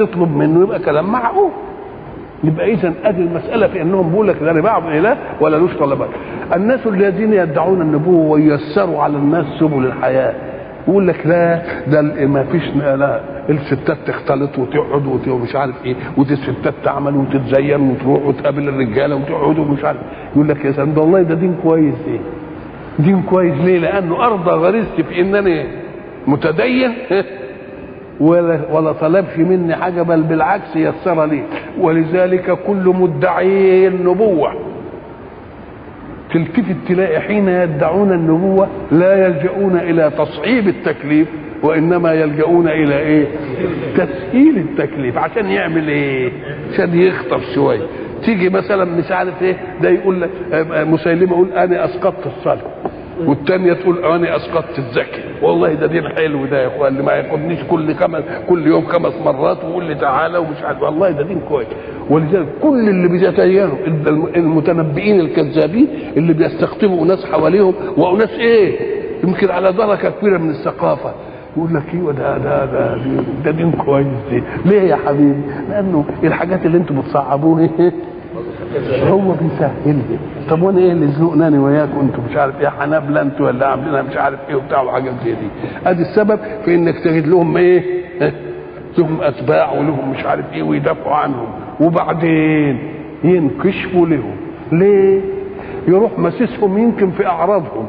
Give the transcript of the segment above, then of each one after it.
تطلب منه يبقى كلام معقول يبقى اذا ادي المساله في انهم بيقول لك ده انا بعبد اله ولا لوش طلبات الناس الذين يدعون النبوه وييسروا على الناس سبل الحياه يقول لك لا ده ما فيش لا الستات تختلط وتقعد وت- ومش عارف ايه ودي الستات تعمل وتتزين وتروح وتقابل الرجاله وتقعد ومش عارف يقول لك يا سلام ده والله ده دين كويس ايه دين كويس ليه؟ لانه ارضى غريزتي في انني متدين ولا ولا طلبش مني حاجه بل بالعكس يسر لي ولذلك كل مدعي النبوه تلتفت تلاقي حين يدعون النبوة لا يلجؤون إلى تصعيب التكليف وإنما يلجؤون إلى إيه؟ تسهيل التكليف عشان يعمل إيه؟ عشان يخطف شوية تيجي مثلا مش عارف إيه ده يقول لك آه، مسيلمة يقول أنا أسقطت الصلاة والتانية تقول أنا أسقطت الزكاة والله ده دين حلو ده يا إخوان اللي ما ياخدنيش كل خمس كل يوم خمس مرات ويقول لي تعالى ومش عارف والله ده دين كويس ولذلك كل اللي بيتدينوا المتنبئين الكذابين اللي بيستقطبوا ناس حواليهم وناس ايه يمكن على درجه كبيره من الثقافه يقول لك ايوه ده ده ده ده دين كويس دي. ليه يا حبيبي؟ لانه الحاجات اللي انتم بتصعبوها ايه هو بيسهل لي طب وانا ايه اللي زنقناني وياكم انتوا مش عارف ايه حنابله انتوا ولا عاملين مش عارف ايه وبتاع وحاجات زي دي ادي السبب في انك تجد لهم ايه ها؟ لهم اتباع ولهم مش عارف ايه ويدافعوا عنهم وبعدين ينكشفوا لهم ليه يروح مسيسهم يمكن في اعراضهم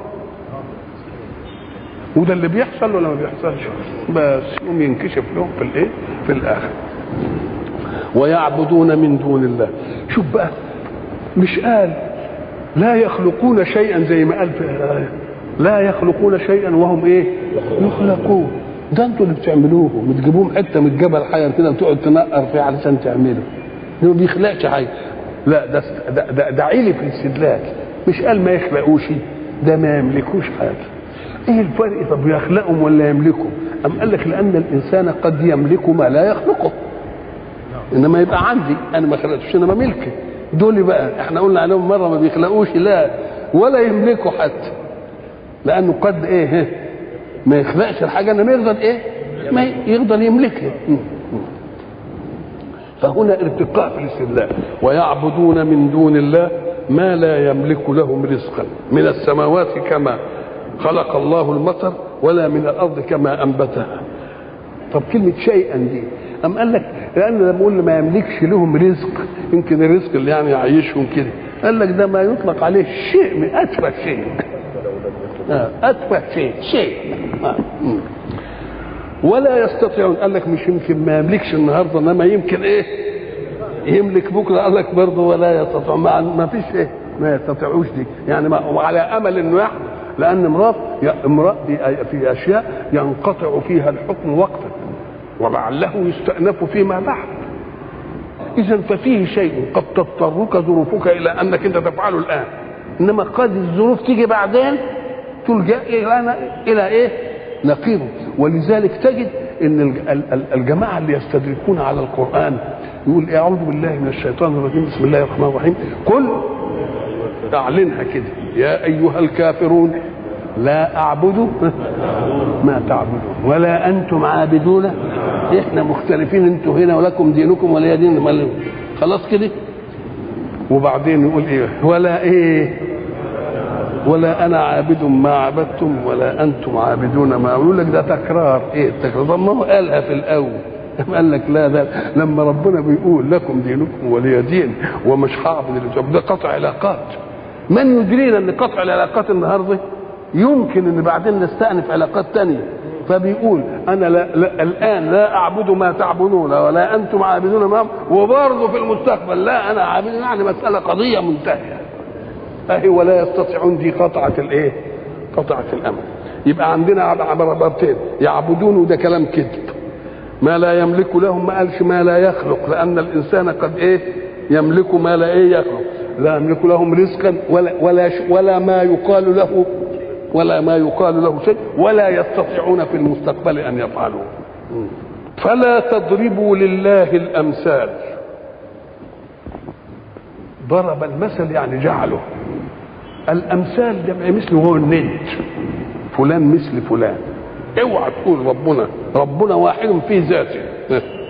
وده اللي بيحصل ولا ما بيحصلش بس يوم ينكشف لهم في الايه في الاخر ويعبدون من دون الله شوف بقى مش قال لا يخلقون شيئا زي ما قال في الآية لا يخلقون شيئا وهم ايه يخلقون ده انتوا اللي بتعملوه بتجيبوهم حته من الجبل حاجه كده وتقعد تنقر فيها علشان تعمله ما بيخلقش حاجه لا ده ده, ده, ده عيلي في الاستدلال مش قال ما يخلقوش ده ما يملكوش حاجه ايه الفرق طب يخلقهم ولا يملكهم ام قال لك لان الانسان قد يملك ما لا يخلقه انما يبقى عندي انا ما خلقتوش انما ملكي دول بقى احنا قلنا عليهم مره ما بيخلقوش لا ولا يملكوا حتى لانه قد ايه ما يخلقش الحاجه انما يقدر ايه ما يقدر يملكها م. م. فهنا ارتقاء في الاستدلال ويعبدون من دون الله ما لا يملك لهم رزقا من السماوات كما خلق الله المطر ولا من الارض كما انبتها طب كلمه شيئا دي أم قال لك لأن لما بقول ما يملكش لهم رزق يمكن الرزق اللي يعني يعيشهم كده قال لك ده ما يطلق عليه شيء من أتفه شيء آه، أتفه شيء شيء آه. مم. ولا يستطيعون قال لك مش يمكن ما يملكش النهارده انما يمكن ايه يملك بكره قال لك برضه ولا يستطيع ما, ما فيش ايه ما يستطيعوش دي يعني ما وعلى امل انه يحدث لان امراه امراه في اشياء ينقطع فيها الحكم وقتا ولعله يستأنف فيما بعد إذا ففيه شيء قد تضطرك ظروفك إلى أنك أنت تفعله الآن إنما قد الظروف تيجي بعدين تلجأ إلى إلى إيه؟ نقيضه ولذلك تجد ان الجماعه اللي يستدركون على القران يقول اعوذ بالله من الشيطان الرجيم بسم الله الرحمن الرحيم قل اعلنها كده يا ايها الكافرون لا اعبد ما تعبدون ولا انتم عابدون احنا مختلفين انتوا هنا ولكم دينكم ولا دين خلاص كده وبعدين يقول ايه ولا ايه ولا انا عابد ما عبدتم ولا انتم عابدون ما يقول لك ده تكرار ايه التكرار طب ما هو قالها في الاول قال لك لا ده لما ربنا بيقول لكم دينكم ولي دين ومش هعبد اللي ده قطع علاقات من يدرينا ان قطع العلاقات النهارده يمكن ان بعدين نستأنف علاقات تانية فبيقول انا لا, لا الان لا اعبد ما تعبدون ولا انتم عابدون ما وبرضه في المستقبل لا انا عابد يعني مساله قضيه منتهيه اهي ولا يستطيعون دي قطعه الايه؟ قطعه الامل يبقى عندنا عبارتين يعبدون وده كلام كذب ما لا يملك لهم ما قالش ما لا يخلق لان الانسان قد ايه يملك ما لا ايه يخلق لا يملك لهم رزقا ولا ولا ولا ما يقال له ولا ما يقال له شيء ولا يستطيعون في المستقبل ان يفعلوا فلا تضربوا لله الامثال ضرب المثل يعني جعله الامثال جمع مثل هو الند فلان مثل فلان اوعى تقول ربنا ربنا واحد في ذاته